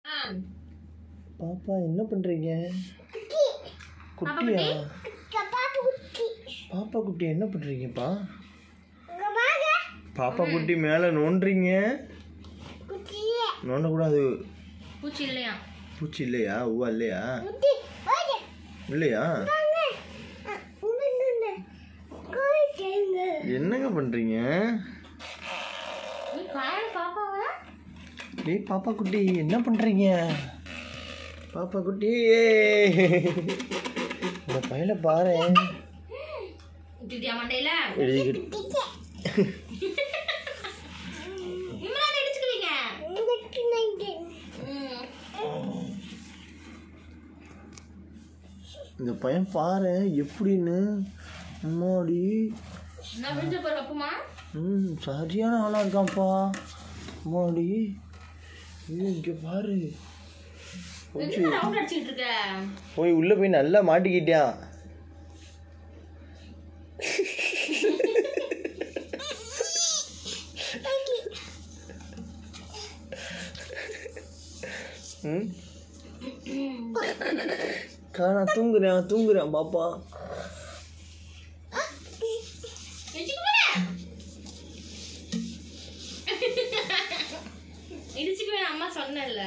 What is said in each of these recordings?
பாப்பா என்ன பண்றீங்க குட்டியா பாப்பா குட்டி என்ன பண்றீங்கப்பா பாப்பா குட்டி மேலே நோண்டுறீங்க நோண்டக்கூடாது பூச்சி இல்லையா பூச்சி இல்லையா ஊவா இல்லையா இல்லையா என்னங்க பண்றீங்க நீ காரணம் பாப்பாவா டேய் பாப்பா குட்டி என்ன பண்றீங்க பாப்பா குட்டி இந்த பையல பாரு விட்டுட்டியா மண்டையில எழுதிக்கிட்டு இம்ரான் அடிச்சுக்கிறீங்க ம். இந்த பையன் பாரு எப்படின்னு அம்மாடி நான் விழுந்த போற அப்புமா ம் சரியான ஆளாக இருக்கான்ப்பா அம்மாடி ஐயோ இங்கே பாரு போச்சு என்ன ரவுண்ட் அடிச்சுக்கிட்டு இருக்க போய் உள்ளே போய் நல்லா மாட்டிக்கிட்டான் ம் காணா தூங்குறேன் தூங்குறேன் பாப்பா இடிச்சுக்க போறேன் இடிச்சுக்குவேன் அம்மா சொன்னேன்ல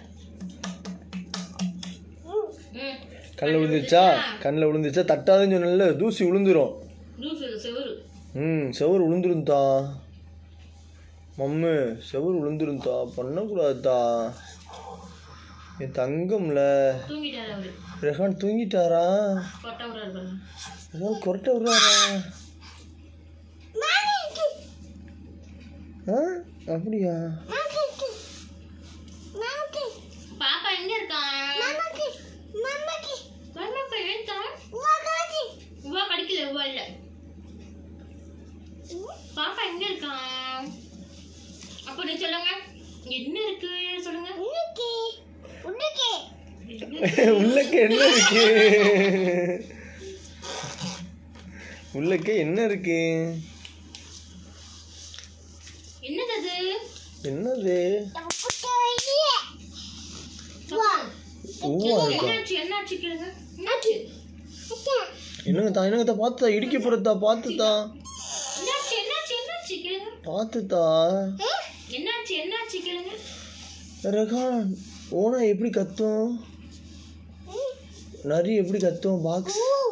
ம் கண்ணில் விழுந்துருச்சா கண்ணில் விழுந்துருச்சா தட்டாதுன்னு சொன்னல தூசி விழுந்துரும் லூசு செவரு ம் செவுரு விழுந்துருந்தா மம்மு செவுரு விழுந்துருந்தா பண்ணக்கூடாதுதா என் தங்கம்ல தூங்கிட்டாரு அவரு ரெஹான் தூங்கிட்டாரா கொட்டை விடுறாரு பாருங்க ஏதோ கொரட்டை விடுறாரா ஆ அப்படியா பாப்பா எங்க இருக்கான் மருமக்கா எழுத்தான் உவா படிக்கல உவா இல்ல பாப்பா எங்க இருக்கான் அப்ப நீ சொல்லுங்க என்ன இருக்கு சொல்லுங்க உள்ளக்க என்ன இருக்கு உள்ளக்க என்ன இருக்கு என்னது அது என்னது ஊவா இருக்கா என்னாச்சு என்னாச்சு கேளுங்க என்னாச்சு என்னங்க தான் என்னங்க தான் பார்த்துதா இடிக்க போறதா பார்த்துதா என்னாச்சு என்னாச்சு என்னாச்சு கேளுங்க பார்த்துதா என்னாச்சு என்னாச்சு கேளுங்க ரகான் ஓனா எப்படி கத்தும் நரி எப்படி கத்தும் பாக்ஸ்